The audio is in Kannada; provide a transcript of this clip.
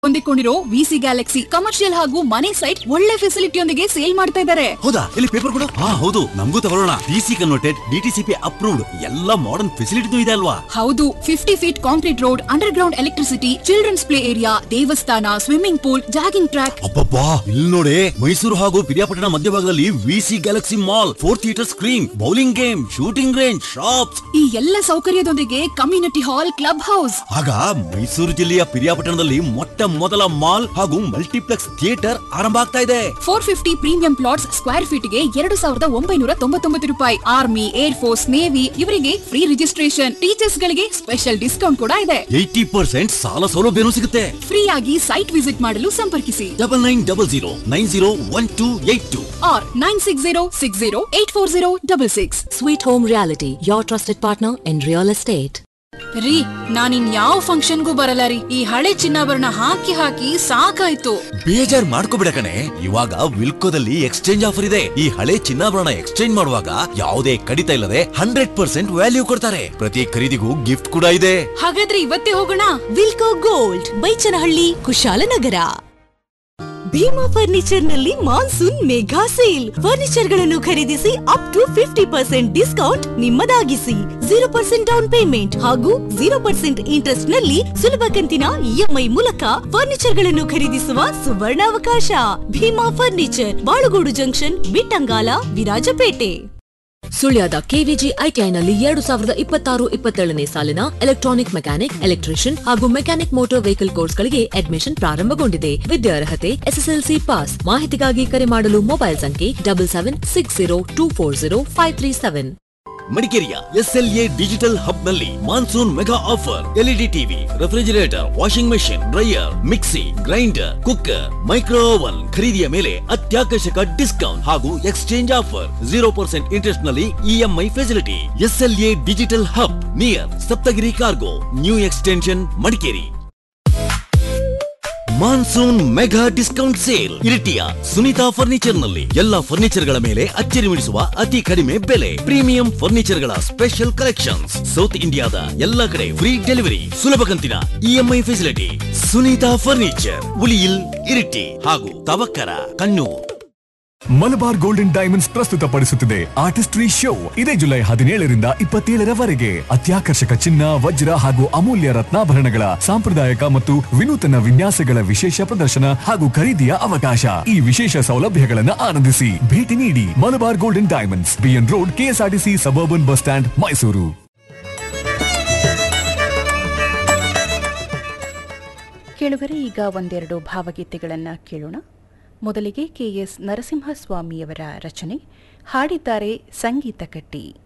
ಹೊಂದಿಕೊಂಡಿರೋ ವಿಸಿ ಗ್ಯಾಲಕ್ಸಿ ಕಮರ್ಷಿಯಲ್ ಹಾಗೂ ಮನೆ ಸೈಟ್ ಒಳ್ಳೆ ಫೆಸಿಲಿಟಿಯೊಂದಿಗೆ ಸೇಲ್ ಮಾಡ್ತಾ ಇದ್ದಾರೆ ಹೌದಾ ಇಲ್ಲಿ ಪೇಪರ್ ಕೊಡು ಹಾ ಹೌದು ನಮಗೂ ತಗೊಳ್ಳೋಣ ಡಿಸಿ ಕನ್ವರ್ಟೆಡ್ ಡಿಟಿಸಿಪಿ ಅಪ್ರೂವ್ಡ್ ಎಲ್ಲ ಮಾಡರ್ನ್ ಫೆಸಿಲಿಟಿನೂ ಇದೆ ಅಲ್ವಾ ಹೌದು fifty feet concrete road underground electricity children's play area ದೇವಸ್ಥಾನ ಸ್ವಿಮ್ಮಿಂಗ್ ಪೂಲ್ ಜಾಗಿಂಗ್ ಟ್ರ್ಯಾಕ್ ಅಬ್ಬಬ್ಬಾ ಇಲ್ಲಿ ನೋಡಿ ಮೈಸೂರು ಹಾಗೂ ಪಿರಿಯಾಪಟ್ಟಣ ಮಧ್ಯಭಾಗದಲ್ಲಿ VC Galaxy mall four theatre screen bowling game shooting range shops ಈ ಎಲ್ಲ ಸೌಕರ್ಯದೊಂದಿಗೆ ಕಮ್ಯುನಿಟಿ ಹಾಲ್ ಕ್ಲಬ್ ಹೌಸ್ ಆಗ ಮೈಸೂರು ಜಿಲ್ಲೆಯ ಪಿರಿಯಾಪಟ್ಟಣದಲ್ಲಿ ಮೊಟ್ಟ ಮೊದಲ ಮಾಲ್ ಹಾಗೂ ಮಲ್ಟಿಪ್ಲೆಕ್ಸ್ ಥಿಯೇಟರ್ ಆರಂಭ ಆಗ್ತಾ ಇದೆ four fifty premium plots square feet ಗೆ ಎರಡು ಸಾವಿರದ ಒಂಬೈನೂರ ತೊಂಬತ್ತೊಂಬತ್ತು ರೂಪಾಯಿ ಆರ್ಮಿ ಏರ್ ಫೋರ್ಸ್ ನೇವಿ ಇವರಿಗೆ ಫ್ರೀ ರಿಜಿಸ್ಟ್ರೇಷನ್ ಟೀಚರ್ಸ್ ಗಳಿಗೆ ಸ್ಪೆಷಲ್ ಡಿಸ್ಕೌಂಟ್ ಕೂಡ ಇದೆ ಏಯ್ಟಿ ಪರ್ಸೆಂಟ್ ಸಾಲ ಸೌಲಭ್ಯನೂ ಸಿಗುತ್ತೆ ಫ್ರೀ ಆಗಿ ಸೈಟ್ ವಿಸಿಟ್ ಮಾಡಲು ಸಂಪರ್ಕಿಸಿ double nine double zero nine zero one two eight two R nine six zero six zero eight four zero double six Sweet Home Reality, your trusted partner in real estate. ರೀ ನಾನಿನ್ ಯಾವ ಫಂಕ್ಷನ್ಗೂ ಬರಲ್ಲ ರೀ ಈ ಹಳೆ ಚಿನ್ನಾಭರಣ ಹಾಕಿ ಹಾಕಿ ಸಾಕಾಯ್ತು ಬೇಜಾರ್ ಮಾಡ್ಕೋಬಿಡ ಕಣೆ ಇವಾಗ ವಿಲ್ಕೋದಲ್ಲಿ ಎಕ್ಸ್ಚೇಂಜ್ ಆಫರ್ ಇದೆ ಈ ಹಳೆ ಚಿನ್ನಾಭರಣ ಎಕ್ಸ್ಚೇಂಜ್ ಮಾಡುವಾಗ ಯಾವುದೇ ಕಡಿತ ಇಲ್ಲದೆ ಹಂಡ್ರೆಡ್ ಪರ್ಸೆಂಟ್ ವ್ಯಾಲ್ಯೂ ಕೊಡ್ತಾರೆ ಪ್ರತಿ ಖರೀದಿಗೂ ಗಿಫ್ಟ್ ಕೂಡ ಇದೆ ಹಾಗಾದ್ರೆ ಇವತ್ತೇ ಹೋಗೋಣ Wilco gold Baichanahalli Kushalnagar Bheema furniture ನಲ್ಲಿ ಮಾನ್ಸೂನ್ ಮೆಗಾ ಸೇಲ್ ಫರ್ನಿಚರ್ ಗಳನ್ನು ಖರೀದಿಸಿ up to fifty percent discount ನಿಮ್ಮದಾಗಿಸಿ ಜೀರೋ ಪರ್ಸೆಂಟ್ ಡೌನ್ ಪೇಮೆಂಟ್ ಹಾಗೂ ಜೀರೋ ಪರ್ಸೆಂಟ್ ಇಂಟ್ರೆಸ್ಟ್ ನಲ್ಲಿ ಸುಲಭ ಕಂತಿನ ಇಎಂಐ ಮೂಲಕ ಫರ್ನಿಚರ್ ಗಳನ್ನು ಖರೀದಿಸುವ ಸುವರ್ಣಾವಕಾಶ ಭೀಮಾ ಫರ್ನಿಚರ್ ಬಾಳುಗೋಡು ಜಂಕ್ಷನ್ ಬಿಟ್ಟಂಗಾಲ ವಿರಾಜಪೇಟೆ ಸುಳ್ಯದ ಕೆವಿಜಿ ಐಟಿಐನಲ್ಲಿ ಎರಡು ಸಾವಿರದ ಇಪ್ಪತ್ತಾರು ಇಪ್ಪತ್ತೇಳನೇ ಸಾಲಿನ ಎಲೆಕ್ಟ್ರಾನಿಕ್ ಮೆಕ್ಯಾನಿಕ್ ಎಲೆಕ್ಟ್ರಿಷಿಯನ್ ಹಾಗೂ ಮೆಕ್ಯಾನಿಕ್ ಮೋಟಾರ್ ವೆಹಿಕಲ್ ಕೋರ್ಸ್ಗಳಿಗೆ ಅಡ್ಮಿಷನ್ ಪ್ರಾರಂಭಗೊಂಡಿದೆ ವಿದ್ಯಾರ್ಹತೆ ಎಸ್ಎಸ್ಎಲ್ಸಿ ಪಾಸ್ ಮಾಹಿತಿಗಾಗಿ ಕರೆ ಮಾಡಲು ಮೊಬೈಲ್ ಸಂಖ್ಯೆ double seven six zero two four zero five three seven ಮಡಿಕೇರಿಯ ಎಸ್ಎಲ್ಎ ಡಿಜಿಟಲ್ ಹಬ್ ನಲ್ಲಿ monsoon mega offer LED TV refrigerator washing machine dryer mixie grinder cooker micro oven ಖರೀದಿಯ ಮೇಲೆ ಅತ್ಯಾಕರ್ಷಕ ಡಿಸ್ಕೌಂಟ್ ಹಾಗೂ exchange offer zero percent interest ನಲ್ಲಿ EMI facility SLA digital hub near Saptagiri cargo new extension Madikeri monsoon mega discount sale ಇರಿಟಿಯ ಸುನೀತಾ ಫರ್ನಿಚರ್ ನಲ್ಲಿ ಎಲ್ಲಾ ಫರ್ನಿಚರ್ ಗಳ ಮೇಲೆ ಅಚ್ಚರಿ ಮೂಡಿಸುವ ಅತಿ ಕಡಿಮೆ ಬೆಲೆ ಪ್ರೀಮಿಯಂ ಫರ್ನಿಚರ್ ಗಳ ಸ್ಪೆಷಲ್ ಕಲೆಕ್ಷನ್ಸ್ ಸೌತ್ ಇಂಡಿಯಾದ ಎಲ್ಲಾ ಕಡೆ ಫ್ರೀ ಡೆಲಿವರಿ ಸುಲಭ ಕಂತಿನ EMI facility Sunitha furniture Uliyil Iritty ಹಾಗೂ ತವಕ್ಕರ ಕಣ್ಣೂರ್ ಮಲಬಾರ್ ಗೋಲ್ಡನ್ ಡೈಮಂಡ್ಸ್ ಪ್ರಸ್ತುತಪಡಿಸುತ್ತಿದೆ ಆರ್ಟಿಸ್ಟ್ರಿ ಶೋ ಇದೇ ಜುಲೈ ಹದಿನೇಳರಿಂದ ಇಪ್ಪತ್ತೇಳರವರೆಗೆ ಅತ್ಯಾಕರ್ಷಕ ಚಿನ್ನ ವಜ್ರ ಹಾಗೂ ಅಮೂಲ್ಯ ರತ್ನಾಭರಣಗಳ ಸಾಂಪ್ರದಾಯಿಕ ಮತ್ತು ವಿನೂತನ ವಿನ್ಯಾಸಗಳ ವಿಶೇಷ ಪ್ರದರ್ಶನ ಹಾಗೂ ಖರೀದಿಯ ಅವಕಾಶ ಈ ವಿಶೇಷ ಸೌಲಭ್ಯಗಳನ್ನು ಆನಂದಿಸಿ ಭೇಟಿ ನೀಡಿ Malabar golden diamonds BN road KSRTC suburban bus stand Mysuru ಕೇಳುಗರೆ ಈಗ ಒಂದೆರಡು ಭಾವಗೀತೆಗಳನ್ನು ಕೇಳೋಣ ಮೊದಲಿಗೆ ಕೆಎಸ್ ನರಸಿಂಹಸ್ವಾಮಿಯವರ ರಚನೆ ಹಾಡಿದ್ದಾರೆ ಸಂಗೀತ ಕಟ್ಟಿ